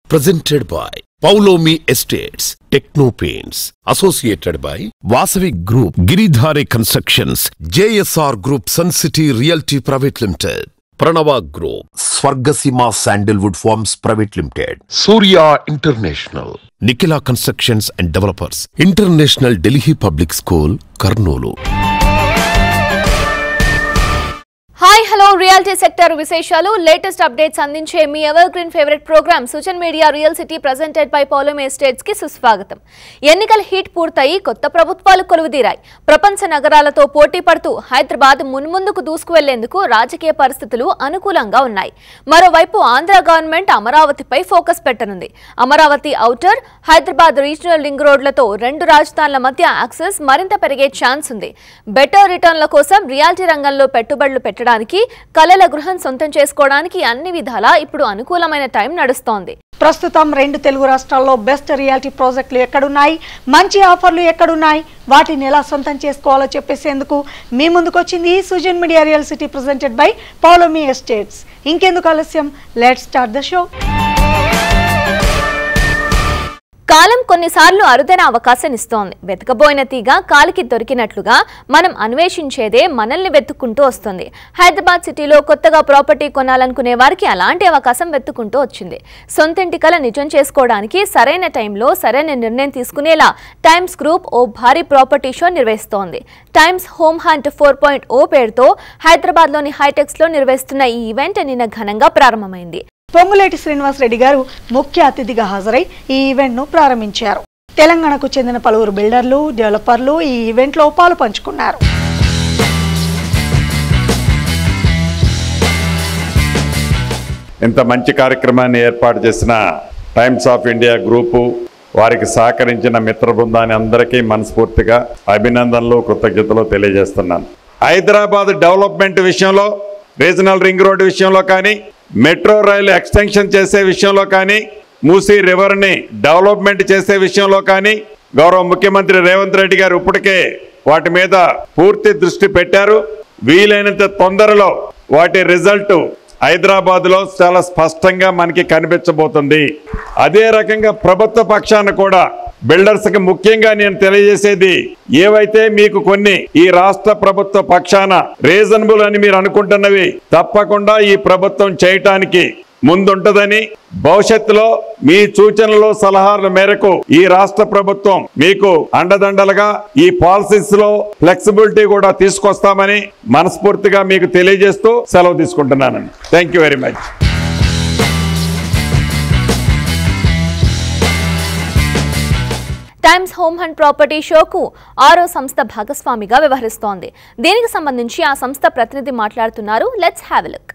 presented by Paulomi Estates, Techno Paints, associated by Vasavi Group, Giridhare Constructions, JSR Group, Sun City Realty Private Limited, Pranava Group, Swargasima Sandalwood Farms Private Limited, Surya International, Nikila Constructions and Developers, International Delhi Public School, Karnoolu. Hi hello reality sector విశేషాలు latest updates అందించే మీ evergreen favourite programme Sujan media real city presented by Poulomi estates కి సుస్వాగతం ఎన్నికల heat పూర్తయి కొత్త ప్రభుత్వాలు కొలువుదీరాయి ప్రపంచ నగరాలతో పోటీ పడుతూ హైదరాబాద్ మున్ముందుకు దూసుకువెళ్లేందుకు రాజకీయ పరిస్థితులు అనుకూలంగా ఉన్నాయి మరోవైపు ఆంధ్ర గవర్నమెంట్ అమరావతిపై ఫోకస్ పెట్టనుంది Amaravati outer Hyderabad regional link రోడ్లతో రెండు రాజధానుల మధ్య యాక్సెస్ మరింత పెరిగే ఛాన్స్ ఉంది బెటర్ రిటర్న్ల కోసం రియాలిటీ రంగంలో పెట్టుబడులు పెట్టడానికి కళల గృహం సొంతం చేసుకోవడానికి అన్ని విధాలా ఇప్పుడు అనుకూలమైన టైం నడుస్తోంది ప్రస్తుతం రెండు తెలుగు రాష్ట్రాల్లో బెస్ట్ రియాలిటీ ప్రాజెక్టులు ఎక్కడున్నాయి మంచి ఆఫర్లు ఎక్కడున్నాయి వాటిని ఎలా సొంతం చేసుకోవాలో చెప్పేసేందుకు మీ ముందుకు వచ్చింది Sujan media real city presented by Poulomi estates ఇంకెందుకు ఆలస్యం లెట్ స్టార్ట్ ద షో కాలం కొన్నిసార్లు అరుదైన అవకాశం ఇస్తోంది వెతకబోయిన తీగ కాలికి దొరికినట్లుగా మనం అన్వేషించేదే మనల్ని వెతుక్కుంటూ వస్తుంది హైదరాబాద్ సిటీలో కొత్తగా ప్రాపర్టీ కొనాలనుకునే వారికి అలాంటి అవకాశం వెతుక్కుంటూ వచ్చింది సొంతింటి కల నిజం చేసుకోవడానికి సరైన టైంలో సరైన నిర్ణయం తీసుకునేలా టైమ్స్ గ్రూప్ ఓ భారీ ప్రాపర్టీ షో నిర్వహిస్తోంది Times home hunt four point o పేరుతో హైదరాబాద్లోని హైటెక్స్లో నిర్వహిస్తున్న ఈ ఈవెంట్ నిన్న ఘనంగా ప్రారంభమైంది పొంగులేటి శ్రీనివాస్ రెడ్డి గారు ముఖ్య అతిథిగా హాజరై ఈ ఈవెంట్ను ప్రారంభించారు తెలంగాణకు చెందిన పలువురు బిల్డర్లు డెవలపర్లు ఈ ఈవెంట్లో పాలు పంచుకున్నారు ఇంత మంచి కార్యక్రమాన్ని ఏర్పాటు చేసిన టైమ్స్ ఆఫ్ ఇండియా గ్రూపు వారికి సహకరించిన మిత్ర బృందాన్ని అందరికీ మనస్ఫూర్తిగా అభినందనలు కృతజ్ఞతలు తెలియజేస్తున్నాను హైదరాబాద్ డెవలప్మెంట్ విషయంలో రీజనల్ రింగ్ రోడ్ విషయంలో కానీ మెట్రో రైలు ఎక్స్టెన్షన్ చేసే విషయంలో కానీ మూసీ రివర్ని డెవలప్మెంట్ చేసే విషయంలో కానీ గౌరవ ముఖ్యమంత్రి రేవంత్ రెడ్డి గారు ఇప్పటికే వాటి మీద పూర్తి దృష్టి పెట్టారు వీలైనంత తొందరలో వాటి రిజల్ట్ హైదరాబాద్ లో చాలా స్పష్టంగా మనకి కనిపించబోతుంది అదే రకంగా ప్రభుత్వ పక్షాన కూడా బిల్డర్స్ కి ముఖ్యంగా నేను తెలియజేసేది ఏవైతే మీకు కొన్ని ఈ రాష్ట్ర ప్రభుత్వ పక్షాన రీజనబుల్ అని మీరు అనుకుంటున్నవి తప్పకుండా ఈ ప్రభుత్వం చేయటానికి ముందుంటదని భవిష్యత్తులో మీ సూచనలు సలహాల మేరకు ఈ రాష్ట్ర ప్రభుత్వం మీకు అండదండలుగా ఈ పాలసీస్ లో ఫ్లెక్సిబిలిటీ కూడా తీసుకొస్తామని మనస్ఫూర్తిగా మీకు తెలియజేస్తూ సెలవు తీసుకుంటున్నానండి thank you very much Times home hunt property షోకు ఆరో సంస్థ భాగస్వామిగా వ్యవహరిస్తోంది దీనికి సంబంధించి ఆ సంస్థ ప్రతినిధి మాట్లాడుతున్నారు let's have look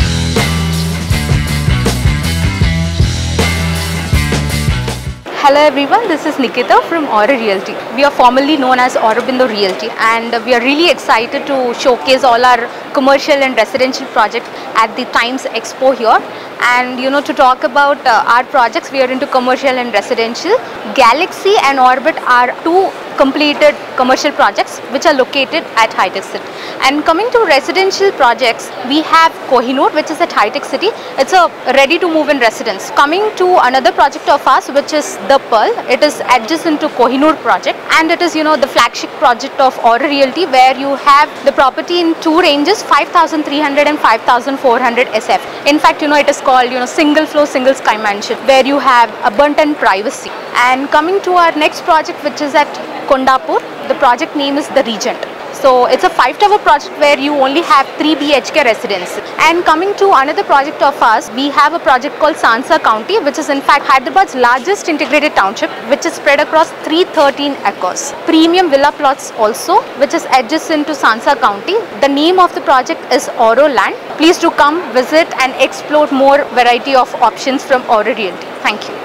Hello everyone, this is Nikita from Aura Realty. We are formerly known as Aurobindo Realty and we are really excited to showcase all our commercial and residential projects at the Times Expo here. And you know, to talk about uh, our projects, we are into commercial and residential. Galaxy and Orbit are two completed commercial projects which are located at High Tech City. And coming to residential projects, we have Kohinoor, which is at High Tech City. It's a ready to move in residence. Coming to another project of ours, which is The Pearl, it is adjacent to Kohinoor project, and it is you know the flagship project of Aura Realty, where you have the property in two ranges, 5,300 and 5,400 SF. In fact, you know it is called you know single floor, single sky mansion, where you have abundant privacy. And coming to our next project, which is at Kondapur, the project name is The Regent. So it's a five tower project where you only have 3 BHK residents. And coming to another project of ours, we have a project called Sansa County, which is in fact Hyderabad's largest integrated township, which is spread across 313 acres. Premium villa plots also, which is adjacent to Sansa County. The name of the project is Oro Land. Please do come visit and explore more variety of options from Oro Realty. Thank you.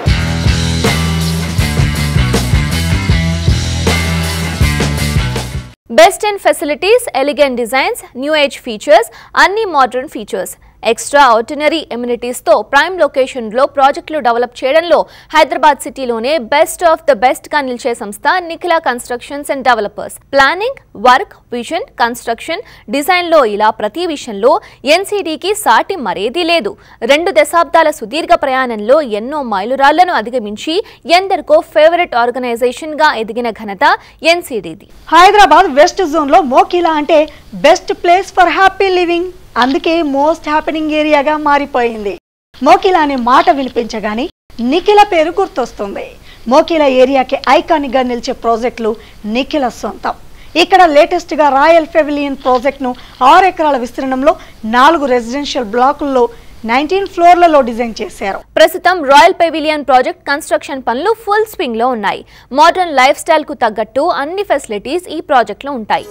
Best in facilities elegant designs new age features అన్ని modern features extraordinary ఎమ్యూనిటీస్తో prime లొకేషన్లో ప్రాజెక్టులు develop చేయడంలో హైదరాబాద్ సిటీలోనే best of the best గా నిలిచే సంస్థ Nikhila constructions and developers planning work vision construction డిజైన్లో ఇలా ప్రతి విషయంలో ఎన్సీడీకి సాటి మరేదీ లేదు రెండు దశాబ్దాల సుదీర్ఘ ప్రయాణంలో ఎన్నో మైలురాళ్లను అధిగమించి ఎందరికో ఫేవరెట్ ఆర్గనైజేషన్ గా ఎదిగిన ఘనత ఎన్సీడీది హైదరాబాద్ వెస్ట్ జోన్ లో మోకిలా అంటే best place for happy living అందుకే మోస్ట్ హ్యాపెనింగ్ ఏరియాగా మారిపోయింది మోకిలా అనే మాట వినిపించగానే నిఖిల పేరు గుర్తొస్తుంది మోకిలా ఏరియాకి ఐకానిక్ గా నిలిచే ప్రాజెక్టులు నిఖిల సొంతం ఇక్కడ లేటెస్ట్ గా రాయల్ ఫెవిలియన్ ప్రాజెక్ట్ ను ఆరు ఎకరాల విస్తీర్ణంలో నాలుగు రెసిడెన్షియల్ బ్లాకుల్లో నైన్టీన్ ఫ్లోర్లలో డిజైన్ చేశారు ప్రస్తుతం రాయల్ పెవిలియన్ ప్రాజెక్ట్ కన్స్ట్రక్షన్ పనులు ఫుల్ స్వింగ్ లో ఉన్నాయి మోడర్న్ లైఫ్ స్టైల్ కు తగ్గట్టు అన్ని ఫెసిలిటీస్ ఈ ప్రాజెక్ట్ లో ఉంటాయి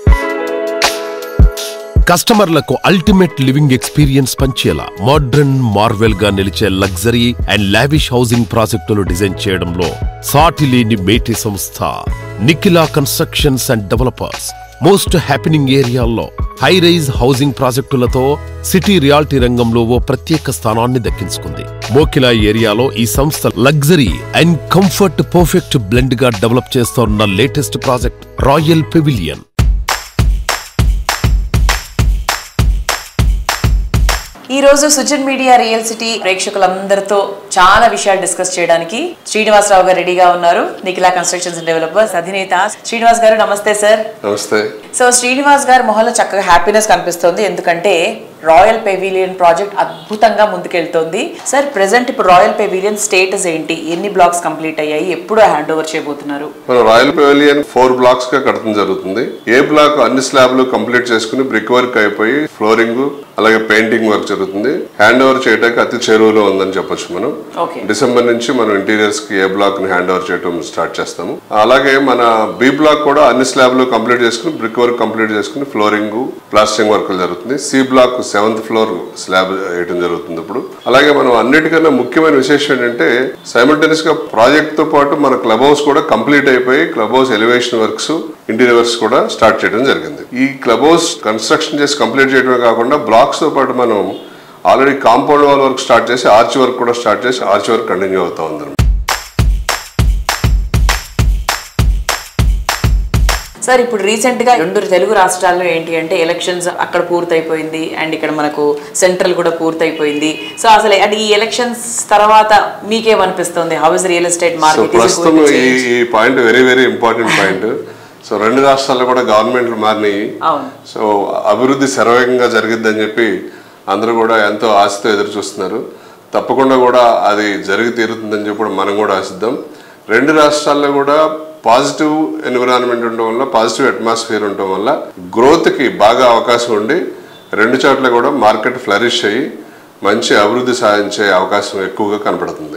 కస్టమర్లకు అల్టిమేట్ లివింగ్ ఎక్స్పీరియన్స్ పంచేలా మోడ్రన్ మార్వెల్ గా నిలిచే లగ్జరీ అండ్ లావిష్ హౌసింగ్ ప్రాజెక్టులు డిజైన్ చేయడంలో సాటి లేని మేటి సంస్థ Nikhila constructions and developers most happening ఏరియాల్లో హై రైజ్ హౌసింగ్ ప్రాజెక్టులతో సిటీ రియాలిటీ రంగంలో ఓ ప్రత్యేక స్థానాన్ని దక్కించుకుంది మోకిలా ఏరియాలో ఈ సంస్థ luxury and comfort perfect blend గా డెవలప్ చేస్తోన్న లేటెస్ట్ ప్రాజెక్ట్ రాయల్ పెవిలియన్ ఈ రోజు సుజన్ మీడియా రియల్ సిటీ ప్రేక్షకులందరితో చాలా విషయాలు డిస్కస్ చేయడానికి శ్రీనివాసరావు గారు రెడీగా ఉన్నారు నిఖిలా కన్స్ట్రక్షన్స్ అండ్ డెవలపర్స్ అధినేత శ్రీనివాస్ గారు నమస్తే సార్ నమస్తే సో శ్రీనివాస్ గారి మొహంలో చక్కగా హ్యాపీనెస్ కనిపిస్తుంది ఎందుకంటే రాయల్ పెవిలియన్ ప్రాజెక్ట్ అద్భుతంగా ముందుకెళ్తోంది సార్ ప్రెసెంట్ ఇప్పుడు రాయల్ పెవిలియన్ స్టేటస్ ఏంటి ఎన్ని బ్లాక్స్ కంప్లీట్ అయ్యాయి ఎప్పుడు హ్యాండ్ ఓవర్ చేయబోతున్నారు మనం రాయల్ పెవిలియన్ ఫోర్ బ్లాక్స్ గా కట్టడం జరుగుతుంది ఏ బ్లాక్ అన్ని స్లాబ్లు కంప్లీట్ చేసుకుని బ్రిక్ వర్క్ అయిపోయి ఫ్లోరింగ్ అలాగే పెయింటింగ్ వర్క్ జరుగుతుంది హ్యాండ్ ఓవర్ చేయడానికి అతి చెరువులో ఉందని చెప్పొచ్చు మనం ఓకే డిసెంబర్ నుంచి మనం ఇంటీరియర్స్ కి ఏ బ్లాక్ ని హ్యాండ్ ఓవర్ చేయడం స్టార్ట్ చేస్తాము అలాగే మన బి బ్లాక్ కూడా అన్ని స్లాబ్లు కంప్లీట్ చేసుకుని బ్రిక్ వర్క్ కంప్లీట్ చేసుకుని ఫ్లోరింగ్ ప్లాస్టింగ్ వర్క్ జరుగుతుంది C block seventh floor slab వేయడం జరుగుతుంది ఇప్పుడు అలాగే మనం అన్నిటికన్నా ముఖ్యమైన విశేషం ఏంటంటే సైమల్టేనియస్ గా ప్రాజెక్ట్ తో పాటు మన క్లబ్ హౌస్ కూడా కంప్లీట్ అయిపోయి club house elevation works interior works కూడా స్టార్ట్ చేయడం జరిగింది ఈ క్లబ్ హౌస్ కన్స్ట్రక్షన్ చేసి కంప్లీట్ చేయడమే కాకుండా బ్లాక్స్ తో పాటు మనం already compound wall work start చేసి ఆర్చ్ వర్క్ కూడా స్టార్ట్ చేసి ఆర్చ్ వర్క్ కంటిన్యూ అవుతా ఉంది సార్ ఇప్పుడు రీసెంట్ గా రెండు తెలుగు రాష్ట్రాల్లో ఏంటి అంటే ఎలక్షన్స్ అక్కడ పూర్తయిపోయింది అండ్ ఇక్కడ మనకు సెంట్రల్ కూడా పూర్తయిపోయింది సో అసలు అంటే ఈ ఎలక్షన్స్ తర్వాత మీకేమనిపిస్తుంది how is real estate so market ప్రస్తుతం ఈ ఈ point very very important point so రెండు రాష్ట్రాల్లో కూడా గవర్నమెంట్లు మారినాయి అవును. సో అభివృద్ధి శరవేగంగా జరిగిద్దని చెప్పి అందరూ కూడా ఎంతో ఆశతో ఎదురు చూస్తున్నారు తప్పకుండా కూడా అది జరిగి తీరుతుందని చెప్పి కూడా మనం కూడా ఆశిద్దాం రెండు రాష్ట్రాల్లో కూడా పాజిటివ్ ఎన్విరాన్మెంట్ ఉండడం వల్ల పాజిటివ్ అట్మాస్ఫియర్ ఉండడం వల్ల గ్రోత్కి బాగా అవకాశం ఉండి రెండు చోట్ల కూడా మార్కెట్ ఫ్లరిష్ అయ్యి మంచి అభివృద్ధి సాధించే అవకాశం ఎక్కువగా కనపడుతుంది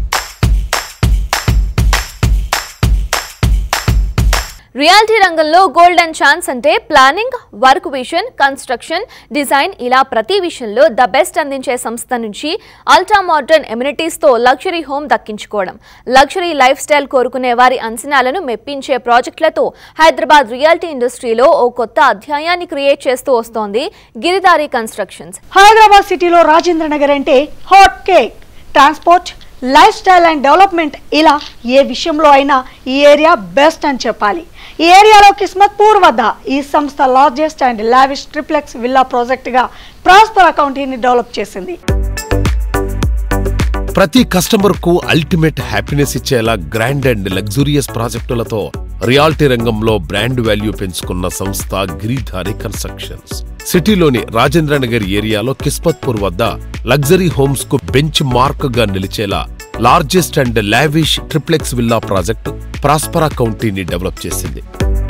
రియాలిటీ రంగంలో గోల్డెన్ ఛాన్స్ అంటే planning work vision construction design ఇలా ప్రతి విషయంలో ద బెస్ట్ అందించే సంస్థ నుంచి అల్ట్రా మోడర్న్ ఎమ్యూనిటీస్తో లగ్జరీ హోమ్ దక్కించుకోవడం లగ్జరీ లైఫ్ స్టైల్ కోరుకునే వారి అంచనాలను మెప్పించే ప్రాజెక్టులతో హైదరాబాద్ రియాలిటీ ఇండస్ట్రీలో ఓ కొత్త అధ్యాయాన్ని క్రియేట్ చేస్తూ వస్తోంది గిరిదారి కన్స్ట్రక్షన్స్ హైదరాబాద్ సిటీలో రాజేంద్ర నగర్ అంటే hot cake transport lifestyle and development ఇలా ఏ విషయంలో అయినా ఈ ఏరియా బెస్ట్ అని చెప్పాలి ఈ ఏరియాలో కిస్మత్పూర్ వద్ద ఈ సంస్థ largest and lavish triplex villa ప్రాజెక్టుగా ప్రాస్పర్ అకౌంటీని డెవలప్ చేసింది ప్రతి కస్టమర్ కు అల్టిమేట్ హ్యాపీనెస్ ఇచ్చేలా గ్రాండ్ అండ్ లగ్జూరియస్ ప్రాజెక్టులతో రియాలిటీ రంగంలో బ్రాండ్ వాల్యూ పెంచుకున్న సంస్థ గిరిధారి కన్స్ట్రక్షన్స్ సిటీలోని రాజేంద్ర నగర్ ఏరియాలో కిస్మత్పూర్ వద్ద లగ్జరీ హోమ్స్ కు బెంచ్ మార్క్ గా నిలిచేలా largest and lavish triplex villa project Prospera కౌంటీని డెవలప్ చేసింది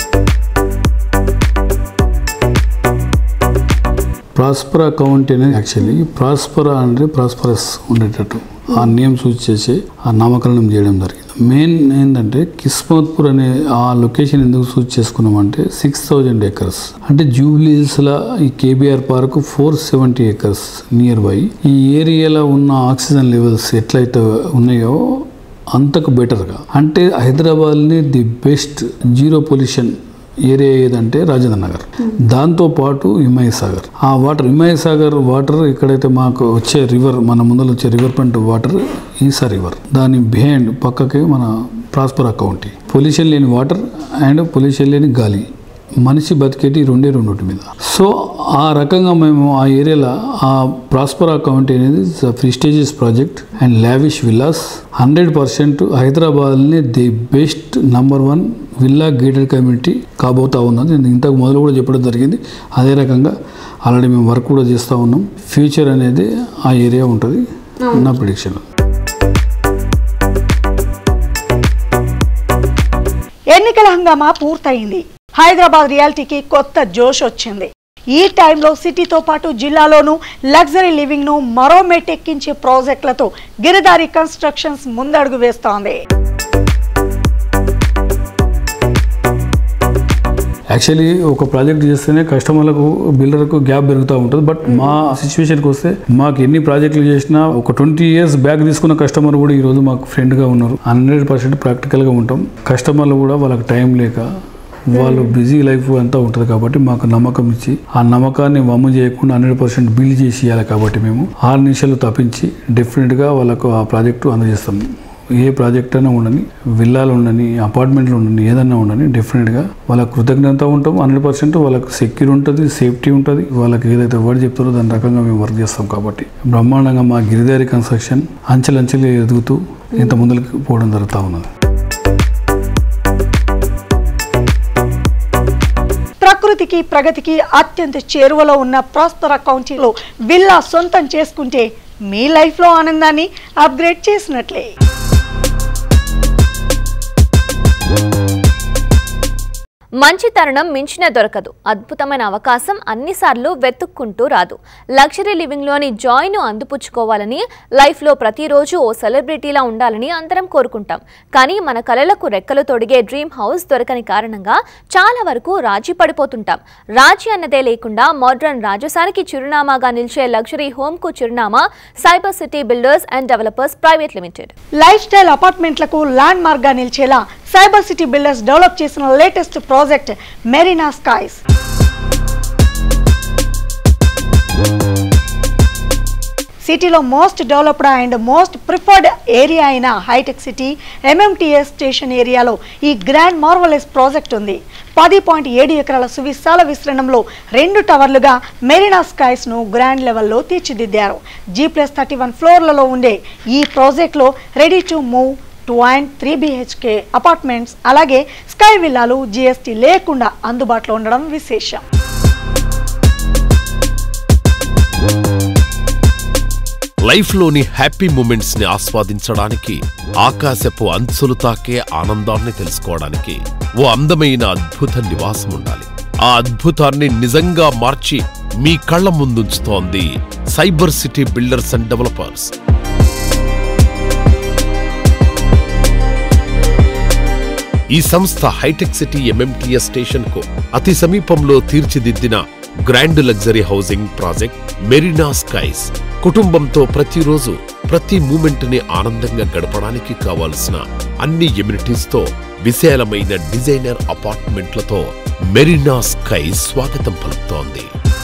ప్రాస్పరా కౌంటీ అనేది యాక్చువల్లీ ప్రాస్పరా అంటే ప్రాస్పరస్ ఉండేటట్టు ఆ నేమ్ సూచి చేసి ఆ నామకరణం చేయడం జరిగింది మెయిన్ ఏంటంటే కిస్మత్పూర్ అనే ఆ లొకేషన్ ఎందుకు సూచి చేసుకున్నామంటే సిక్స్ థౌజండ్ ఏకర్స్ అంటే జూబ్లీస్ల ఈ KBR park four seventy acres nearby ఈ ఏరియాలో ఉన్న ఆక్సిజన్ లెవెల్స్ ఎట్లయితే ఉన్నాయో అంతకు బెటర్గా అంటే హైదరాబాద్ని the best zero pollution area ఏదంటే రాజేంద్ర నగర్ దాంతో పాటు హిమాయత్ సాగర్ ఆ వాటర్ హిమాయత్ సాగర్ వాటర్ ఎక్కడైతే మాకు వచ్చే రివర్ మన ముందర వచ్చే river front water Esa river దాని బిహైండ్ పక్కకి మన ప్రాస్పర్ కౌంటీ పొల్యూషన్ లేని వాటర్ అండ్ పొల్యూషన్ లేని గాలి మనిషి బతికేటి రెండే రెండుటి మీద సో ఆ రకంగా మేము ఆ ఏరియాలో ఆ ప్రాస్పరా కౌంటీ అనేది prestigious project and lavish villas hundred percent హైదరాబాద్ని the best number one villa gated community కాబోతా ఉన్నది నేను ఇంతకు మొదలు కూడా చెప్పడం జరిగింది అదే రకంగా ఆల్రెడీ మేము వర్క్ కూడా చేస్తూ ఉన్నాం ఫ్యూచర్ అనేది ఆ ఏరియా ఉంటుంది నా ప్రిడిక్షన్ ఎన్నికల హంగామా పూర్తయింది హైదరాబాద్ రియాలిటీకి కొత్త జోష్ వచ్చింది ఈ టైంలో సిటీతో పాటు జిల్లాలోనూ లగ్జరీ లివింగ్ ను మరో మెట్టెక్కించే ప్రాజెక్టులతో గిరిదారి కన్స్ట్రక్షన్స్ ముందడుగు వేస్తోంది యాక్చువల్లీ ఒక ప్రాజెక్ట్ చేస్తేనే కస్టమర్లకు బిల్డర్కు గ్యాప్ పెరుగుతూ ఉంటుంది బట్ మా సిచ్యువేషన్కి వస్తే మాకు ఎన్ని ప్రాజెక్టులు చేసినా ఒక ట్వంటీ ఇయర్స్ బ్యాక్ తీసుకున్న కస్టమర్ కూడా ఈరోజు మాకు ఫ్రెండ్గా ఉన్నారు హండ్రెడ్ పర్సెంట్ ప్రాక్టికల్గా ఉంటాం కస్టమర్లు కూడా వాళ్ళకి టైం లేక వాళ్ళు బిజీ లైఫ్ అంతా ఉంటుంది కాబట్టి మాకు నమ్మకం ఇచ్చి ఆ నమ్మకాన్ని వమ్ము చేయకుండా హండ్రెడ్ పర్సెంట్ బిల్ చేసి ఇవ్వాలి కాబట్టి మేము ఆరు నిమిషాలు తప్పించి డెఫినెట్గా వాళ్ళకు ఆ ప్రాజెక్టు అందజేస్తాం ఏ ప్రాజెక్ట్ అయినా ఉండని విల్లాలు ఉండని అపార్ట్మెంట్లు ఉండని ఏదైనా ఉండని డెఫినెట్గా వాళ్ళకి కృతజ్ఞత ఉంటాం హండ్రెడ్ పర్సెంట్ వాళ్ళకి సెక్యూర్ ఉంటుంది సేఫ్టీ ఉంటుంది వాళ్ళకి ఏదైతే వర్డ్ చెప్తారో దాని రకంగా మేము వర్క్ చేస్తాం కాబట్టి బ్రహ్మాండంగా మా గిరిదారి కన్స్ట్రక్షన్ అంచెలంచెలు ఎదుగుతూ ఇంత ముందుకు పోవడం జరుగుతూ ఉన్నది ప్రకృతికి ప్రగతికి అత్యంత చేరువలో ఉన్న ప్రాస్పర కౌంటీలో విల్లా సొంతం చేసుకుంటే మీ లైఫ్లో ఆనందాన్ని అప్గ్రేడ్ చేసినట్లే మంచి తరుణం మించిన దొరకదు అద్భుతమైన అవకాశం అన్నిసార్లు వెతుక్కుంటూ రాదు లగ్జరీ లివింగ్లోని జాయ్ను అందిపుచ్చుకోవాలని లైఫ్లో ప్రతిరోజు ఓ సెలబ్రిటీలా ఉండాలని అందరం కోరుకుంటాం కానీ మన కలలకు రెక్కలు తొడిగే డ్రీమ్ హౌస్ దొరకని కారణంగా చాలా వరకు రాజీ పడిపోతుంటాం రాజీ అన్నదే లేకుండా మోడ్రన్ రాజసానికి చిరునామాగా నిలిచే లగ్జరీ హోమ్కు చిరునామా Cyber City Builders and Developers Private Limited lifestyle అపార్ట్మెంట్లకు ల్యాండ్ మార్క్ గా నిలిచేలా సైబర్ సిటీ బిల్డర్స్ డెవలప్ చేసిన లేటెస్ట్ ప్రాజెక్ట్ మెరీనా స్కైస్ సిటీలో most developed and most preferred area అయిన హైటెక్ సిటీ ఎంఎంటీఎస్ స్టేషన్ ఏరియాలో ఈ గ్రాండ్ మార్వలెస్ ప్రాజెక్ట్ ఉంది పది పాయింట్ ఏడు ఎకరాల సువిశాల విస్తీర్ణంలో రెండు టవర్లుగా మెరీనా స్కైస్ ను గ్రాండ్ లెవెల్లో తీర్చిదిద్దారు జీ ప్లస్ థర్టీ వన్ ఫ్లోర్లలో ఉండే ఈ ప్రాజెక్ట్లో ready to move two and three BHK apartments అలాగే స్కై విల్లాలు జీఎస్టీ లేకుండా అందుబాటులో ఉండడం విశేషం లైఫ్లోని హ్యాపీ మూమెంట్స్ ని ఆస్వాదించడానికి ఆకాశపు అంచులు తాకే ఆనందాన్ని తెలుసుకోవడానికి ఓ అందమైన అద్భుత నివాసం ఉండాలి ఆ అద్భుతాన్ని నిజంగా మార్చి మీ కళ్ళ ముందుంచుతోంది Cyber City Builders and Developers ఈ సంస్థ హైటెక్ సిటీ ఎంఎంటీఎస్ స్టేషన్ కు అతి సమీపంలో తీర్చిదిద్దిన grand luxury housing project Marina Skies కుటుంబంతో ప్రతిరోజు ప్రతి మూమెంట్ ని ఆనందంగా గడపడానికి కావాల్సిన అన్ని ఎమ్యూనిటీస్ తో విశాలమైన డిజైనర్ అపార్ట్మెంట్లతో మెరీనా స్కై స్వాగతం పలుకుతోంది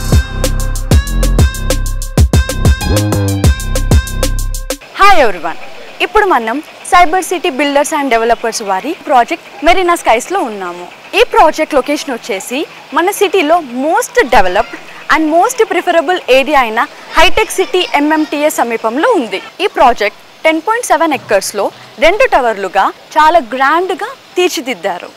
హాయ్ ఎవ్రీవన్ ఇప్పుడు మనం Cyber City Builders and Developers వారి ప్రాజెక్ట్ మెరీనా స్కైస్లో ఉన్నాము ఈ ప్రాజెక్ట్ లొకేషన్ వచ్చేసి మన సిటీలో most developed and most preferable area అయిన హైటెక్ సిటీ ఎంఎంటీఎస్ సమీపంలో ఉంది ఈ ప్రాజెక్ట్ టెన్ పాయింట్ సెవెన్ ఎక్కర్స్లో రెండు టవర్లుగా చాలా గ్రాండ్గా తీర్చిదిద్దారు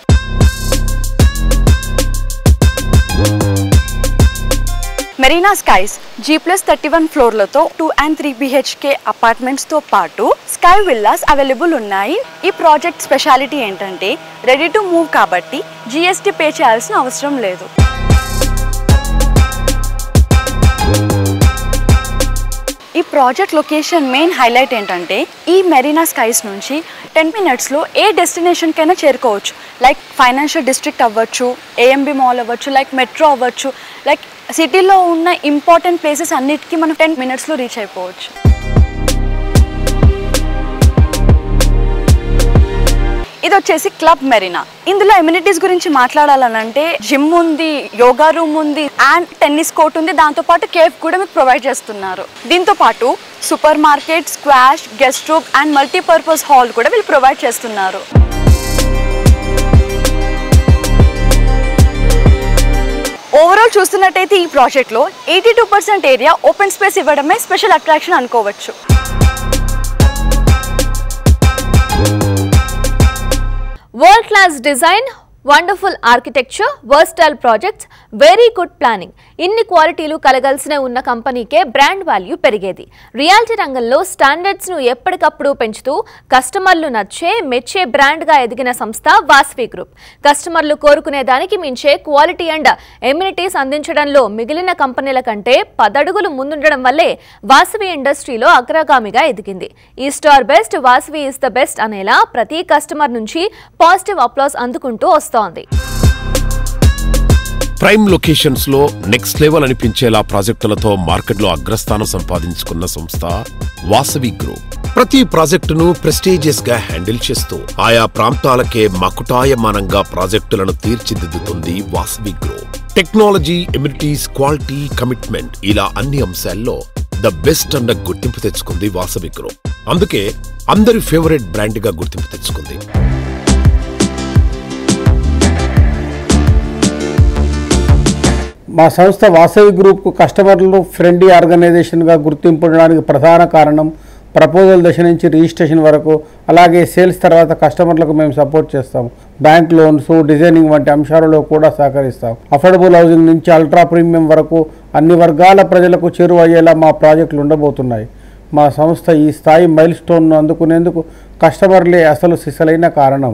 Marina Skies G plus thirty one ఫ్లోర్లతో టూ అండ్ త్రీ బిహెచ్కే అపార్ట్మెంట్స్తో పాటు స్కై విల్లాస్ అవైలబుల్ ఉన్నాయి ఈ ప్రాజెక్ట్ స్పెషాలిటీ ఏంటంటే రెడీ టు మూవ్ కాబట్టి జిఎస్టీ పే చేయాల్సిన అవసరం లేదు ఈ ప్రాజెక్ట్ లొకేషన్ మెయిన్ హైలైట్ ఏంటంటే ఈ మెరీనా స్కైస్ నుంచి టెన్ మినిట్స్లో ఏ డెస్టినేషన్కైనా చేరుకోవచ్చు లైక్ ఫైనాన్షియల్ డిస్ట్రిక్ట్ అవ్వచ్చు ఏఎంబి మాల్ అవ్వచ్చు లైక్ మెట్రో అవ్వచ్చు లైక్ సిటీలో ఉన్న ఇంపార్టెంట్ ప్లేసెస్ అన్నిటికీ మనం టెన్ మినిట్స్లో రీచ్ అయిపోవచ్చు ఇది వచ్చేసి క్లబ్ మెరీనా ఇందులో ఎమ్యూనిటీస్ గురించి మాట్లాడాలనంటే జిమ్ ఉంది యోగా రూమ్ ఉంది అండ్ టెన్నిస్ కోర్ట్ ఉంది దాంతో పాటు కేఫ్ కూడా మీకు ప్రొవైడ్ చేస్తున్నారు దీంతో పాటు supermarket squash guest room and multipurpose hall కూడా వీళ్ళు ప్రొవైడ్ చేస్తున్నారు ఓవరాల్ చూస్తున్నట్టయితే ఈ ప్రాజెక్ట్లో eighty two percent area open space ఇవ్వడమే స్పెషల్ అట్రాక్షన్ అనుకోవచ్చు world class design wonderful architecture versatile projects very good planning ఇన్ని క్వాలిటీలు కలగాల్సిన ఉన్న కంపెనీకే బ్రాండ్ వాల్యూ పెరిగేది రియాలిటీ రంగంలో స్టాండర్డ్స్ ను ఎప్పటికప్పుడు పెంచుతూ కస్టమర్లు నచ్చే మెచ్చే బ్రాండ్ గా ఎదిగిన సంస్థ వాస్వి గ్రూప్ కస్టమర్లు కోరుకునే దానికి మించే క్వాలిటీ అండ్ ఎమ్యూనిటీస్ అందించడంలో మిగిలిన కంపెనీల కంటే పదడుగులు ముందుండడం వల్లే వాసవి ఇండస్ట్రీలో అగ్రగామిగా ఎదిగింది ఈ star best Vasavi is the best అనేలా ప్రతి కస్టమర్ నుంచి పాజిటివ్ అప్లాస్ అందుకుంటూ వస్తోంది ప్రైమ్ లొకేషన్స్ లో నెక్స్ట్ లెవెల్ అనిపించేలా ప్రాజెక్టులతో మార్కెట్లో అగ్రస్థానం సంపాదించుకున్న సంస్థ వాసవి గ్రూప్ ప్రతి ప్రాజెక్టును ప్రెస్టీజియస్ గా హ్యాండిల్ చేస్తూ ఆయా ప్రాంతాలకే మకుటాయమానంగా ప్రాజెక్టులను తీర్చిదిద్దుతుంది Vasavi group technology amenities quality commitment ఇలా అన్ని అంశాల్లో ద బెస్ట్ అన్న గుర్తింపు తెచ్చుకుంది వాసవి గ్రూప్ అందుకే అందరి ఫేవరెట్ బ్రాండ్ గా గుర్తింపు తెచ్చుకుంది మా సంస్థ వాసవి గ్రూప్కు కస్టమర్లు ఫ్రెండ్లీ ఆర్గనైజేషన్గా గుర్తింపడానికి ప్రధాన కారణం ప్రపోజల్ దశ నుంచి రిజిస్ట్రేషన్ వరకు అలాగే సేల్స్ తర్వాత కస్టమర్లకు మేము సపోర్ట్ చేస్తాం బ్యాంక్ లోన్స్ డిజైనింగ్ వంటి అంశాలలో కూడా సహకరిస్తాం అఫోర్డబుల్ హౌసింగ్ నుంచి అల్ట్రా ప్రీమియం వరకు అన్ని వర్గాల ప్రజలకు చేరువయ్యేలా మా ప్రాజెక్టులు ఉండబోతున్నాయి మా సంస్థ ఈ స్థాయి మైల్ స్టోన్ను అందుకునేందుకు కస్టమర్లే అసలు సిసలైన కారణం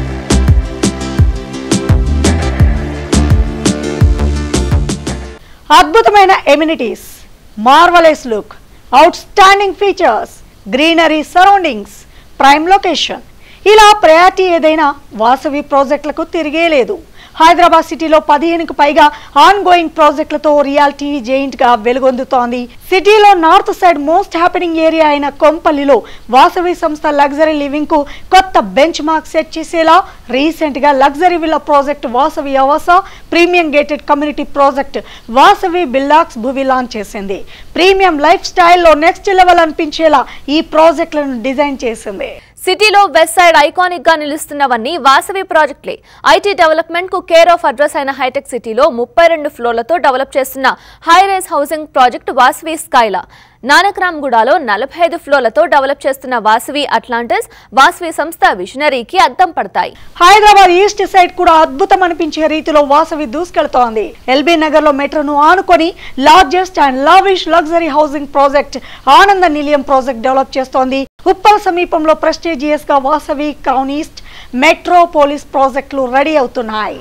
అద్భుతమైన amenities marvellous look outstanding features greenery surroundings prime location ఇలా ప్రయారిటీ ఏదైనా వాసవి ప్రాజెక్టులకు తిరిగే లేదు హైదరాబాద్ సిటీలో పదిహేనుకు పైగా ఆన్ గోయింగ్ ప్రాజెక్టులతో రియాలిటీ జైంట్ గా వెలుగొందుతోంది సిటీలో north side most happening area అయిన కొంపల్లిలో వాసవి సంస్థ లగ్జరీ లివింగ్ కు కొత్త బెంచ్ మార్క్ సెట్ చేసేలా రీసెంట్ గా luxury villa project Vasavi Avasa premium gated community project Vasavi బిల్లాక్స్ భువి లాంచ్ చేసింది ప్రీమియం లైఫ్ స్టైల్లో నెక్స్ట్ లెవెల్ అనిపించేలా ఈ ప్రాజెక్టులను డిజైన్ చేసింది సిటీలో వెస్ట్ సైడ్ ఐకానిక్ గా నిలుస్తున్నవన్నీ వాసవి ప్రాజెక్టులే ఐటీ డెవలప్మెంట్ కు కేర్ ఆఫ్ అడ్రస్ అయిన హైటెక్ సిటీలో ముప్పై రెండు ఫ్లోర్లతో డెవలప్ చేస్తున్న high rise housing project Vasavi Skyla నానక్రామ్గూడలో నలభై ఐదు ఫ్లోర్లతో డెవలప్ చేస్తున్న వాసవి అట్లాంటిస్ వాసవి సంస్థ విజనరీకి అద్దం పడతాయి హైదరాబాద్ ఈస్ట్ సైడ్ కూడా అద్భుతం అనిపించే రీతిలో వాసవి దూసుకెళ్తోంది ఎల్బీ నగర్ లో మెట్రోను ఆనుకొని largest and lavish luxury housing project Ananda Nilayam project develop చేస్తోంది ఉప్పల్ సమీపంలో ప్రెస్టీజియస్ గా వాసవి క్రౌన్ ఈస్ట్ మెట్రోపోలిస్ ప్రాజెక్టులు రెడీ అవుతున్నాయి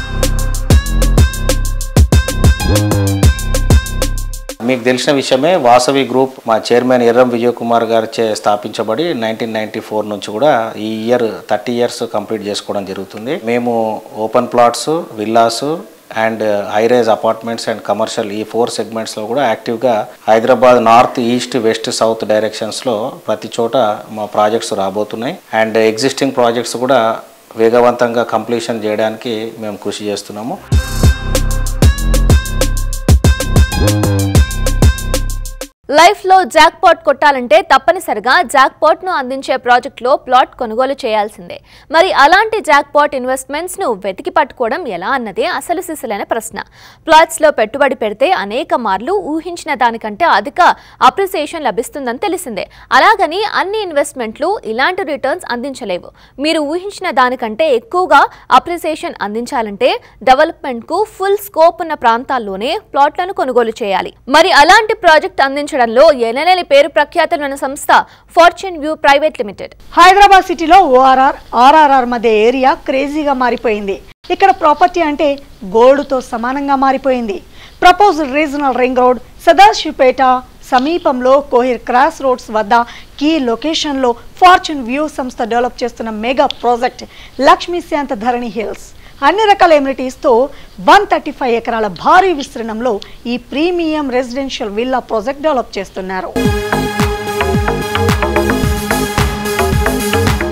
మీకు తెలిసిన విషయమే వాసవి గ్రూప్ మా చైర్మన్ ఎర్రం విజయ్ కుమార్ గారిచే స్థాపించబడి నైన్టీన్ నైన్టీ ఫోర్ నుంచి కూడా ఈ ఇయర్ థర్టీ ఇయర్స్ కంప్లీట్ చేసుకోవడం జరుగుతుంది మేము open plots villas and high rise apartments and commercial ఈ ఫోర్ సెగ్మెంట్స్లో కూడా యాక్టివ్గా Hyderabad north east west south డైరెక్షన్స్లో ప్రతి చోట మా ప్రాజెక్ట్స్ రాబోతున్నాయి అండ్ ఎగ్జిస్టింగ్ ప్రాజెక్ట్స్ కూడా వేగవంతంగా కంప్లీషన్ చేయడానికి మేము కృషి చేస్తున్నాము లైఫ్ లో జాక్ పాట్ కొట్టాలంటే తప్పనిసరిగా జాక్ పాట్ ను అందించే ప్రాజెక్ట్ లో ప్లాట్ కొనుగోలు చేయాల్సిందే మరి అలాంటి జాక్ పాట్ ఇన్వెస్ట్మెంట్స్ ను వెతికి పట్టుకోవడం ఎలా అన్నదే అసలు సిసలైన ప్రశ్న ప్లాట్స్ లో పెట్టుబడి పెడితే అనేక మార్లు ఊహించిన దానికంటే అధిక అప్రిసియేషన్ లభిస్తుందని తెలిసిందే అలాగని అన్ని ఇన్వెస్ట్మెంట్లు ఇలాంటి రిటర్న్స్ అందించలేవు మీరు ఊహించిన దానికంటే ఎక్కువగా అప్రిసియేషన్ అందించాలంటే డెవలప్మెంట్ కు ఫుల్ స్కోప్ ఉన్న ప్రాంతాల్లోనే ప్లాట్లను కొనుగోలు చేయాలి మరి అలాంటి ప్రాజెక్ట్ అందించడంలో ఎనలేని పేరు ప్రఖ్యాతులు ఉన్న సంస్థ Fortune View Private Limited Hyderabad సిటీలో ఓఆర్ఆర్ ఆర్ఆర్ఆర్ మధ్య ఏరియా క్రేజీగా మారిపోయింది ఇక్కడ ప్రాపర్టీ అంటే గోల్డ్తో సమానంగా మారిపోయింది proposed regional ring road Sadasivpet సమీపంలో కోహిర్ క్రాస్ రోడ్స్ వద్ద కీ లొకేషన్లో ఫార్చ్యూన్ వ్యూ సంస్థ డెవలప్ చేస్తున్న mega project Lakshmishanta Dharani hills అన్ని రకాల ఎమ్యూనిటీస్తో వన్ థర్టీ ఫైవ్ ఎకరాల భారీ విస్తీర్ణంలో ఈ premium residential villa project develop చేస్తున్నారు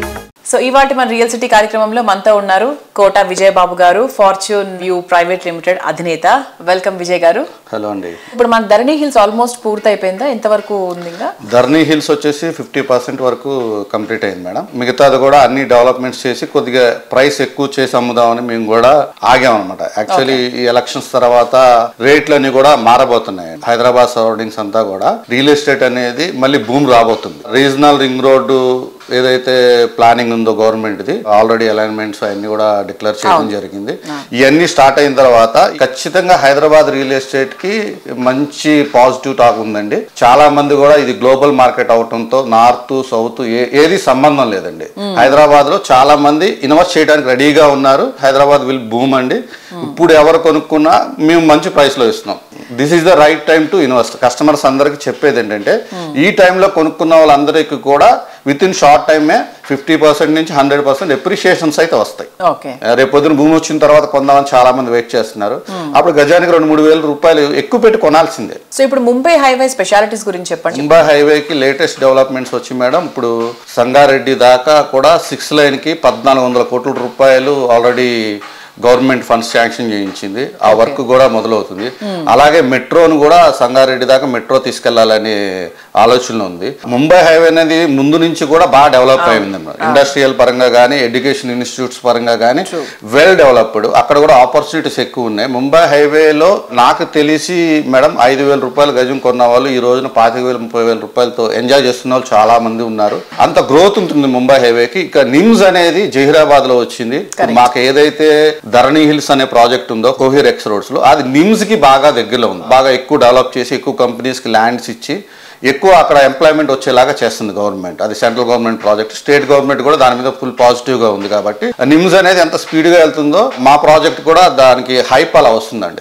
సో ఇవాటి మన రియల్ సిటీ కార్యక్రమంలో మనతో ఉన్నారు కోట విజయబాబు గారు ఫార్చ్యూన్ వ్యూ ప్రైవేట్ లిమిటెడ్ అధినేత వెల్కమ్ విజయ్ గారు హలో అండి ఇప్పుడు మన ధరణి హిల్స్ ఆల్మోస్ట్ పూర్తి అయిపోయిందా ఎంతవరకు ఉంది ఇంకా ధర్నీ హిల్స్ వచ్చేసి ఫిఫ్టీ పర్సెంట్ వరకు కంప్లీట్ అయింది మేడం మిగతాది కూడా అన్ని డెవలప్మెంట్స్ చేసి కొద్దిగా ప్రైస్ ఎక్కువ చేసి అమ్ముదామని మేము కూడా ఆగామన్నమాట యాక్చువల్లీ ఈ ఎలక్షన్స్ తర్వాత రేట్లన్నీ కూడా మారబోతున్నాయి హైదరాబాద్ సరౌండింగ్స్ అంతా కూడా రియల్ ఎస్టేట్ అనేది మళ్ళీ భూమి రాబోతుంది రీజనల్ రింగ్ రోడ్డు ఏదైతే ప్లానింగ్ ఉందో గవర్నమెంట్ ది ఆల్రెడీ అలైన్మెంట్స్ అన్ని కూడా డిక్లేర్ చేయడం జరిగింది ఇవన్నీ స్టార్ట్ అయిన తర్వాత ఖచ్చితంగా హైదరాబాద్ రియల్ ఎస్టేట్ కి మంచి పాజిటివ్ టాక్ ఉందండి చాలా మంది కూడా ఇది గ్లోబల్ మార్కెట్ అవటంతో నార్త్ సౌత్ ఏది సంబంధం లేదండి హైదరాబాద్ లో చాలా మంది ఇన్వెస్ట్ చేయడానికి రెడీగా ఉన్నారు హైదరాబాద్ విల్ భూమ్ అండి ఇప్పుడు ఎవరు కొనుక్కున్నా మేము మంచి ప్రైస్ లో ఇస్తున్నాం this is the right time to invest customers అందరికి చెప్పేది ఏంటంటే ఈ టైంలో కొనుక్కున్న వాళ్ళందరికీ కూడా విత్ ఇన్ షార్ట్ టైమే ఫిఫ్టీ పర్సెంట్ నుంచి హండ్రెడ్ పర్సెంట్ ఎప్రిషియేషన్స్ అయితే వస్తాయి ఓకే రేపు పొద్దున భూమి వచ్చిన తర్వాత కొందామని చాలా మంది వెయిట్ చేస్తున్నారు అప్పుడు గజానికి రెండు మూడు వేల రూపాయలు ఎక్కువ పెట్టి కొనాల్సిందే సో ఇప్పుడు ముంబై హైవే స్పెషాలిటీస్ గురించి చెప్పండి ముంబై హైవేకి లేటెస్ట్ డెవలప్మెంట్స్ వచ్చి మేడం ఇప్పుడు సంగారెడ్డి దాకా కూడా సిక్స్ లైన్ కి పద్నాలుగు వందల కోట్ల రూపాయలు ఆల్రెడీ గవర్నమెంట్ ఫండ్స్ శాంక్షన్ చేయించింది ఆ వర్క్ కూడా మొదలవుతుంది అలాగే మెట్రోను కూడా సంగారెడ్డి దాకా మెట్రో తీసుకెళ్లాలనే ఆలోచన ఉంది ముంబై హైవే అనేది ముందు నుంచి కూడా బాగా డెవలప్ అయింది ఇండస్ట్రియల్ పరంగా కానీ ఎడ్యుకేషన్ ఇన్స్టిట్యూట్స్ పరంగా కానీ వెల్ డెవలప్డ్ అక్కడ కూడా ఆపర్చునిటీస్ ఎక్కువ ఉన్నాయి ముంబై హైవేలో నాకు తెలిసి మేడం ఐదు వేల రూపాయలు గజం కొన్న వాళ్ళు ఈ రోజున పాతిక వేల ముప్పై వేల రూపాయలతో ఎంజాయ్ చేస్తున్న వాళ్ళు చాలా మంది ఉన్నారు అంత గ్రోత్ ఉంటుంది ముంబై హైవేకి ఇక నిమ్స్ అనేది జహీరాబాద్ లో వచ్చింది మాకు ఏదైతే ధరణి హిల్స్ అనే ప్రాజెక్ట్ ఉందో కోహిర్ ఎక్స్ రోడ్స్ లో అది నిమ్స్ కి బాగా దగ్గరలో ఉంది బాగా ఎక్కువ డెవలప్ చేసి ఎక్కువ కంపెనీస్ కి ల్యాండ్స్ ఇచ్చి ఎక్కువ అక్కడ ఎంప్లాయ్మెంట్ వచ్చేలాగా చేస్తుంది గవర్నమెంట్ అది central government project state government కూడా దాని మీద ఫుల్ పాజిటివ్ గా ఉంది కాబట్టి నిమ్స్ అనేది ఎంత స్పీడ్ గా వెళ్తుందో మా ప్రాజెక్ట్ కూడా దానికి హైప్ అలా వస్తుందండి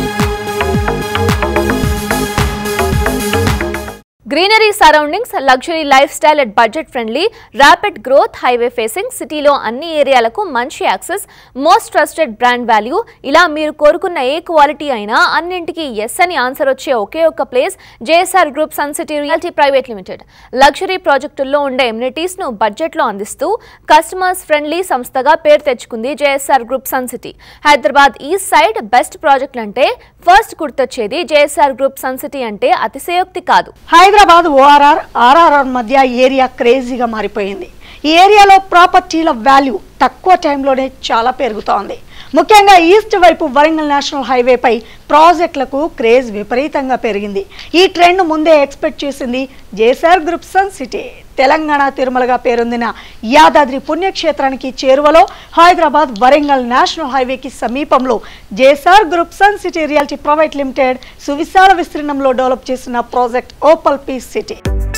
greenery surroundings luxury lifestyle at budget friendly rapid growth highway facing సిటీలో అన్ని ఏరియాలకు మంచి access most trusted brand value ఇలా మీరు కోరుకున్న ఏ క్వాలిటీ అయినా అన్నింటికి ఎస్ అని ఆన్సర్ వచ్చే ఒకే ఒక్క place JSR group Sun City reality Private Limited luxury ప్రాజెక్టుల్లో ఉండే ఎమ్యూనిటీస్ ను బడ్జెట్ లో అందిస్తూ కస్టమర్స్ ఫ్రెండ్లీ సంస్థగా పేరు తెచ్చుకుంది JSR group Sun City Hyderabad east side best ప్రాజెక్టులు అంటే ఫస్ట్ గుర్తొచ్చేది జేఎస్ఆర్ గ్రూప్ సన్ సిటీ అంటే అతిశయోక్తి కాదు హైదరాబాద్ ఓఆర్ఆర్ ఆర్ఆర్ఆర్ మధ్య ఏరియా క్రేజీగా మారిపోయింది ఈ ఏరియాలో ప్రాపర్టీల వాల్యూ తక్కువ టైంలోనే చాలా పెరుగుతోంది ముఖ్యంగా ఈస్ట్ వైపు వరంగల్ నేషనల్ హైవేపై ప్రాజెక్టులకు క్రేజ్ విపరీతంగా పెరిగింది ఈ ట్రెండ్ ముందే ఎక్స్పెక్ట్ చేసింది JSR group Sun City Telangana తిరుమలగా పేరొందిన యాదాద్రి పుణ్యక్షేత్రానికి చేరువలో హైదరాబాద్ వరంగల్ నేషనల్ హైవేకి సమీపంలో JSR group Sun City reality Private Limited సువిశాల విస్తీర్ణంలో డెవలప్ చేసిన project Opal Peace City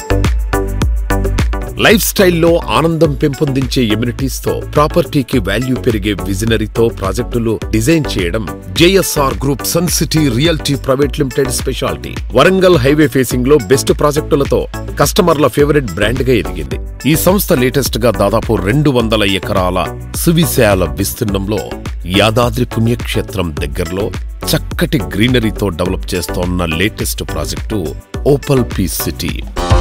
life స్టైల్లో ఆనందం పెంపొందించే ఎమ్యూనిటీస్ తో ప్రాపర్టీకి వాల్యూ పెరిగే విజనరీతో ప్రాజెక్టులు డిజైన్ చేయడం JSR group Sun City realty Private Limited speciality Warangal highway facing లో బెస్ట్ ప్రాజెక్టులతో కస్టమర్ల ఫేవరెట్ బ్రాండ్ గా ఎదిగింది ఈ సంస్థ లేటెస్ట్ గా దాదాపు రెండు వందల ఎకరాల సువిశాల విస్తీర్ణంలో యాదాద్రి పుణ్యక్షేత్రం దగ్గరలో చక్కటి గ్రీనరీతో డెవలప్ చేస్తోన్న latest project Opal Peace City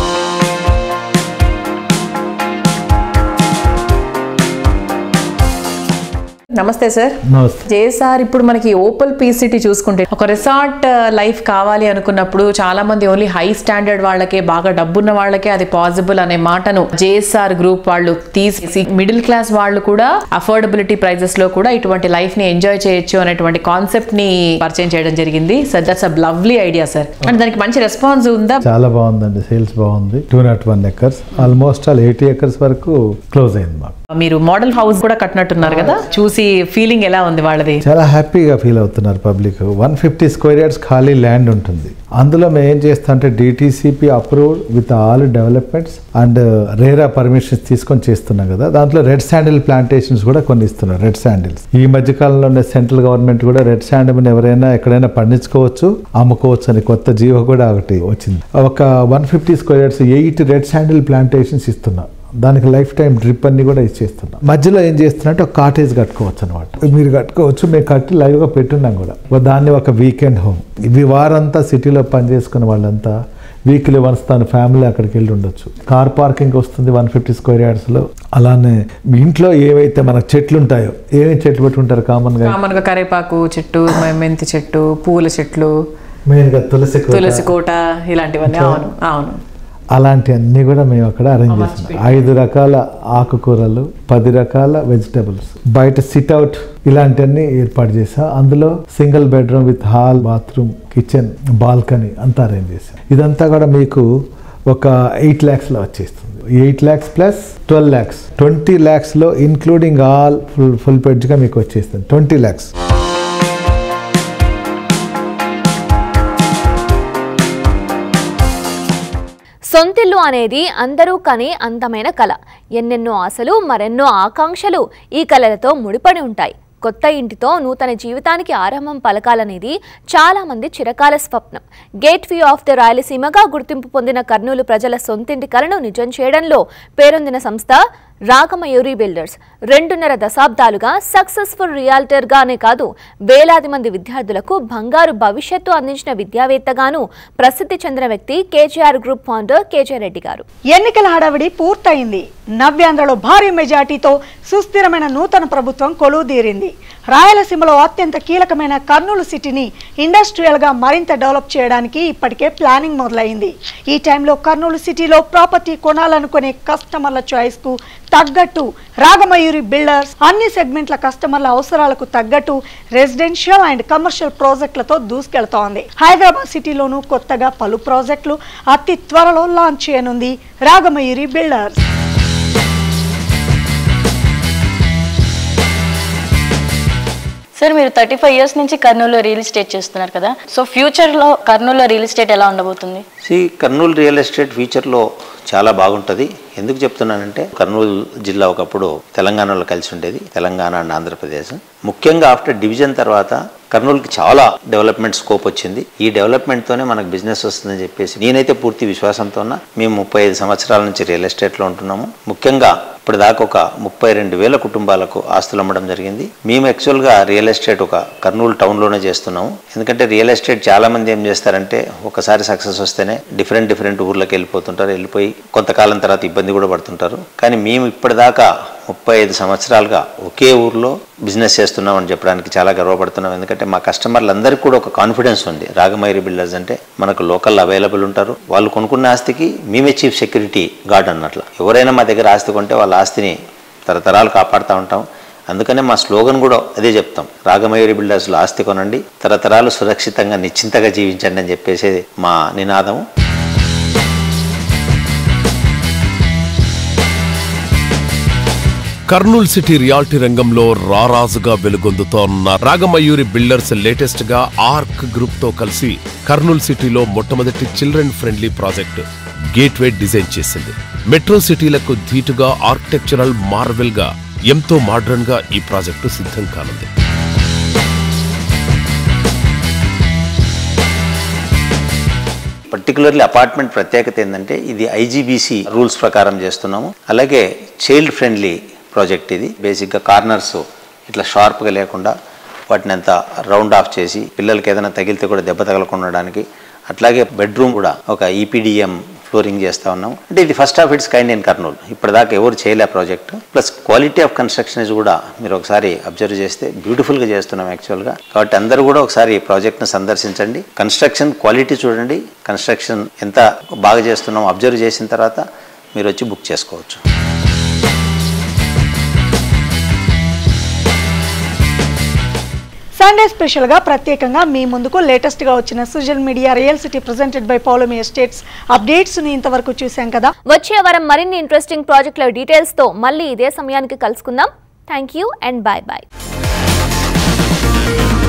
నమస్తే సార్ నమస్తే జేఎస్ఆర్ ఇప్పుడు మనకి ఓపల్ పీస్ సిటీ చూసుకుంటే ఒక రిసార్ట్ లైఫ్ కావాలి అనుకున్నప్పుడు చాలా మంది ఓన్లీ హై స్టాండర్డ్ వాళ్ళకే బాగా డబ్బున్న వాళ్ళకే అది పాసిబుల్ అనే మాటను జేఎస్ఆర్ గ్రూప్ వాళ్ళు తీసి మిడిల్ క్లాస్ వాళ్ళు కూడా అఫోర్డబిలిటీ ప్రైజెస్ లో కూడా ఇటువంటి లైఫ్ ని ఎంజాయ్ చేయొచ్చు అనేటువంటి కాన్సెప్ట్ ని పరిచయం చేయడం జరిగింది sir that's a lovely idea sir and దానికి మంచి రెస్పాన్స్ ఉందా చాలా బాగుందండి సేల్స్ బాగుంది two not one acres almost all eighty acres వరకు క్లోజ్ అయింది మాకు మీరు మోడల్ హౌస్ కూడా కట్టినట్టున్నారు కదా చూసి ఫీలింగ్ ఎలా ఉంది వాళ్ళది చాలా హ్యాపీగా ఫీల్ అవుతున్నారు public one fifty square yards ఖాళీ ల్యాండ్ ఉంటుంది అందులో మేము ఏం చేస్తాం అంటే DTCP approved with all developments and RERA permissions తీసుకొని చేస్తున్నాం కదా దాంట్లో రెడ్ శాండిల్ ప్లాంటేషన్స్ కూడా కొన్ని ఇస్తున్నారు రెడ్ శాండిల్స్ ఈ మధ్య కాలంలో సెంట్రల్ గవర్నమెంట్ కూడా రెడ్ శాండిల్ ఎవరైనా ఎక్కడైనా పండించుకోవచ్చు అమ్ముకోవచ్చు అని కొత్త జీవో కూడా ఒకటి వచ్చింది ఒక one fifty square yards eight red sandal plantations ఇస్తున్నాం దానికి లైఫ్ టైం డ్రిప్ అన్ని కూడా ఇచ్చేస్తున్నాం మధ్యలో ఏం చేస్తున్నట్టు ఒక కాటేజ్ కట్టుకోవచ్చు అనమాట మీరు కట్టుకోవచ్చు మేము కట్టి లైవ్గా పెట్టున్నాం కూడా దాన్ని ఒక వీకెండ్ హోమ్ ఇవి వారంతా సిటీలో పనిచేసుకున్న వాళ్ళంతా వీక్లీ వన్స్ తన ఫ్యామిలీ అక్కడికి వెళ్ళి ఉండొచ్చు కార్ పార్కింగ్ వస్తుంది వన్ ఫిఫ్టీ స్క్వేర్ యార్డ్స్లో అలానే మీ ఇంట్లో ఏవైతే మనకు చెట్లు ఉంటాయో ఏమేమి చెట్లు పెట్టుకుంటారు కామన్గా కామన్గా కరేపాకు చెట్టు మ- మెంతి చెట్టు పూల చెట్లు మెయిన్గా తులసి కోట. తులసి కోట ఇలాంటివన్నీ అట్లా. అవును అవును అలాంటి అన్ని కూడా మేము అక్కడ అరేంజ్ చేస్తున్నాం ఐదు రకాల ఆకుకూరలు పది రకాల వెజిటబుల్స్ బయట సిట్ అవుట్ ఇలాంటివన్నీ ఏర్పాటు చేసాం అందులో single bedroom with hall bathroom kitchen balcony అంతా అరేంజ్ చేసాం ఇదంతా కూడా మీకు ఒక ఎయిట్ ల్యాక్స్లో వచ్చేస్తుంది eight lakhs plus twelve lakhs twenty ల్యాక్స్లో ఇన్క్లూడింగ్ ఆల్ ఫుల్ ఫుల్ పెడ్జ్గా మీకు వచ్చేస్తుంది ట్వంటీ ల్యాక్స్ సొంతిల్లు అనేది అందరూ కని అందమైన కళ ఎన్నెన్నో ఆశలు మరెన్నో ఆకాంక్షలు ఈ కళలతో ముడిపడి ఉంటాయి కొత్త ఇంటితో నూతన జీవితానికి ఆరంభం పలకాలనేది చాలా మంది చిరకాల స్వప్నం గేట్ వే ఆఫ్ ద రాయలసీమగా గుర్తింపు పొందిన కర్నూలు ప్రజల సొంతింటి కలను నిజం చేయడంలో పేరొందిన సంస్థ రాగమయూరి బిల్డర్స్ రెండున్నర దశాబ్దాలుగా సక్సెస్ఫుల్ రియాల్టర్గానే కాదు వేలాది మంది విద్యార్థులకు బంగారు భవిష్యత్తు అందించిన విద్యావేత్తగాను ప్రసిద్ధి చెందిన వ్యక్తి KGR group founder KJ Reddy garu ఎన్నికల హడావిడి పూర్తయింది నవ్యాంధ్రలో భారీ మెజార్టీతో సుస్థిరమైన నూతన ప్రభుత్వం కొలువుదీరింది రాయలసీమలో అత్యంత కీలకమైన కర్నూలు సిటీని ఇండస్ట్రియల్గా మరింత డెవలప్ చేయడానికి ఇప్పటికే ప్లానింగ్ మొదలైంది ఈ టైంలో కర్నూలు సిటీలో ప్రాపర్టీ కొనాలనుకునే కస్టమర్ల చాయిస్కు తగ్గట్టు రాగమయూరి బిల్డర్స్ అన్ని సెగ్మెంట్ల కస్టమర్ల అవసరాలకు తగ్గట్టు రెసిడెన్షియల్ అండ్ కమర్షియల్ ప్రాజెక్టులతో దూసుకెళ్తోంది హైదరాబాద్ సిటీలోనూ కొత్తగా పలు ప్రాజెక్టులు అతి త్వరలో లాంచ్ చేయనుంది రాగమయూరి బిల్డర్స్ సార్ మీరు థర్టీ ఫైవ్ ఇయర్స్ నుంచి కర్నూలులో రియల్ ఎస్టేట్ చేస్తున్నారు కదా సో ఫ్యూచర్లో కర్నూలులో రియల్ ఎస్టేట్ ఎలా ఉండబోతుంది సి కర్నూలు రియల్ ఎస్టేట్ ఫ్యూచర్లో చాలా బాగుంటుంది ఎందుకు చెప్తున్నానంటే కర్నూలు జిల్లా ఒకప్పుడు తెలంగాణలో కలిసి ఉండేది తెలంగాణ అండ్ ఆంధ్రప్రదేశ్ ముఖ్యంగా ఆఫ్టర్ డివిజన్ తర్వాత కర్నూలుకి చాలా డెవలప్మెంట్ స్కోప్ వచ్చింది ఈ డెవలప్మెంట్తోనే మనకు బిజినెస్ వస్తుందని చెప్పేసి నేనైతే పూర్తి విశ్వాసంతో ఉన్నా మేము ముప్పై ఐదు సంవత్సరాల నుంచి రియల్ ఎస్టేట్లో ఉంటున్నాము ముఖ్యంగా ఇప్పటిదాకా ఒక ముప్పై రెండు వేల కుటుంబాలకు ఆస్తులు అమ్మడం జరిగింది మేము యాక్చువల్గా రియల్ ఎస్టేట్ ఒక కర్నూలు టౌన్లోనే చేస్తున్నాము ఎందుకంటే రియల్ ఎస్టేట్ చాలా మంది ఏం చేస్తారంటే ఒకసారి సక్సెస్ వస్తేనే డిఫరెంట్ డిఫరెంట్ ఊర్లకు వెళ్ళిపోతుంటారు వెళ్ళిపోయి కొంతకాలం తర్వాత ఇబ్బంది కూడా పడుతుంటారు కానీ మేము ఇప్పటిదాకా ముప్పై ఐదు సంవత్సరాలుగా ఒకే ఊర్లో బిజినెస్ చేస్తున్నామని చెప్పడానికి చాలా గర్వపడుతున్నాం ఎందుకంటే మా కస్టమర్లందరికీ కూడా ఒక కాన్ఫిడెన్స్ ఉంది రాగమైరి బిల్డర్స్ అంటే మనకు లోకల్ అవైలబుల్ ఉంటారు వాళ్ళు కొనుక్కున్న ఆస్తికి మేమే చీఫ్ సెక్యూరిటీ గార్డ్ అన్నట్లు ఎవరైనా మా దగ్గర ఆస్తి కొంటే వాళ్ళ ఆస్తిని తరతరాలు కాపాడుతూ ఉంటాం అందుకనే మా స్లోగన్ కూడా అదే చెప్తాం రాగమయూరి బిల్డర్స్లో ఆస్తి కొనండి తరతరాలు సురక్షితంగా నిశ్చింతగా జీవించండి అని చెప్పేసి మా నినాదం కర్నూల్ సిటీ రియాల్టీ రంగంలో రారాజుగా వెలుగొందుతోన్న రాగమయూరి బిల్డర్స్ లేటెస్ట్ గా ఆర్క్ గ్రూప్ తో కలిసి కర్నూల్ సిటీలో మొట్టమొదటి children friendly project gateway design చేసింది మెట్రో సిటీలకు ధీటుగా ఆర్కిటెక్చరల్ మార్వెల్ గా ఎంతో మోడర్న్ గా ఈ ప్రాజెక్టు సిద్ధం కానుంది పర్టికులర్లీ అపార్ట్మెంట్ ప్రత్యేకత ఏంటంటే ఇది ఐజీబీసీ రూల్స్ ప్రకారం చేస్తున్నాము అలాగే చైల్డ్ ఫ్రెండ్లీ ప్రాజెక్ట్ ఇది బేసిక్గా కార్నర్స్ ఇట్లా షార్ప్గా లేకుండా వాటిని అంతా రౌండ్ ఆఫ్ చేసి పిల్లలకి ఏదైనా తగిలితే కూడా దెబ్బ తగలకుండా ఉండడానికి అట్లాగే బెడ్రూమ్ కూడా ఒక ఈపీడిఎం ఫ్లోరింగ్ చేస్తా ఉన్నాం అంటే ఇది first of its kind in Kurnool ఇప్పటిదాకా ఎవరు చేయలే project plus quality of construction కూడా మీరు ఒకసారి అబ్జర్వ్ చేస్తే బ్యూటిఫుల్గా చేస్తున్నాం యాక్చువల్గా కాబట్టి అందరూ కూడా ఒకసారి ఈ ప్రాజెక్ట్ను సందర్శించండి కన్స్ట్రక్షన్ క్వాలిటీ చూడండి కన్స్ట్రక్షన్ ఎంత బాగా చేస్తున్నామో అబ్జర్వ్ చేసిన తర్వాత మీరు వచ్చి బుక్ చేసుకోవచ్చు సండే స్పెషల్ గా ప్రత్యేకంగా మీ ముందుకు లేటెస్ట్ గా వచ్చిన social media real city presented by Poulami estates updates ని ఇంతవరకు చూసాం కదా వచ్చే వారం మరిన్ని ఇంట్రెస్టింగ్ ప్రాజెక్టుల డీటెయిల్స్ తో మళ్ళీ ఇదే సమయానికి కలుసుకుందాం thank you and bye bye